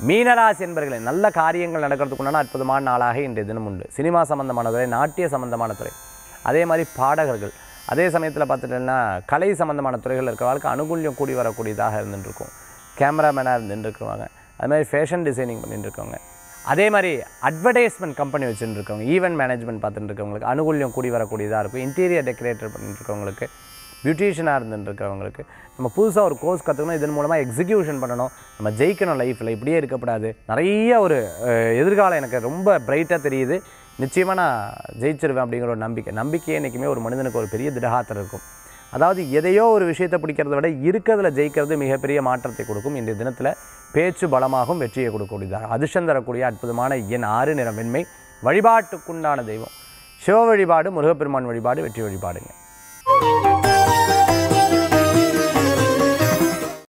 மீனராசி என்பர்களே நல்ல காரியங்கள் நடக்கிறதுக்குண்டான அற்புதமான நாளாக இன்றைய தினம் உண்டு சினிமா சம்பந்தமான துறை நாட்டிய சம்பந்தமான துறை அதே மாதிரி பாடகர்கள் அதே சமயத்தில் பார்த்துட்டோம்னா கலை சம்பந்தமான துறைகள் இருக்கிறவங்களுக்கு அனுகூல்யம் கூடி வரக்கூடியதாக இருந்துட்டு இருக்கும் கேமராமேனாக இருந்துட்டு இருக்கிறவங்க அது மாதிரி ஃபேஷன் டிசைனிங் பண்ணிட்டு இருக்கவங்க அதே மாதிரி அட்வர்டைஸ்மெண்ட் கம்பெனி வச்சுட்டு இருக்கவங்க ஈவெண்ட் மேனேஜ்மெண்ட் பார்த்துட்டு இருக்கவங்களுக்கு அனுகூல்யம் கூடி வரக்கூடியதாக இருக்கும் இன்டீரியர் டெக்கரேட்டர் பண்ணிட்டு இருக்கவங்களுக்கு பியூட்டிஷியனாக இருந்துட்டு இருக்கிறவங்களுக்கு நம்ம புதுசாக ஒரு கோர்ஸ் கற்றுக்கணும் இதன் மூலமாக எக்ஸிக்யூஷன் பண்ணணும் நம்ம ஜெயிக்கணும் லைஃப்பில் இப்படியே இருக்கக்கூடாது நிறைய ஒரு அஹ், எதிர்காலம் எனக்கு ரொம்ப பிரைட்டாக தெரியுது நிச்சயமாக நான் ஜெயிச்சிருவேன் அப்படிங்கிற ஒரு நம்பிக்கை நம்பிக்கையே என்றைக்குமே ஒரு மனிதனுக்கு ஒரு பெரிய திடகாத்திரம் இருக்கும் அதாவது எதையோ ஒரு விஷயத்தை பிடிக்கிறத விட இருக்கிறதுல ஜெயிக்கிறது மிகப்பெரிய மாற்றத்தை கொடுக்கும் இன்றைய தினத்தில் பேச்சு பலமாகவும் வெற்றியை கொடுக்கக்கூடியதாக அதிர்ஷ்டம் தரக்கூடிய அற்புதமான எண் ஆறு நிறம் வெண்மை வழிபாட்டுக்குண்டான தெய்வம் சிவ வழிபாடு முருகப்பெருமான் வழிபாடு வெற்றி வழிபாடுங்க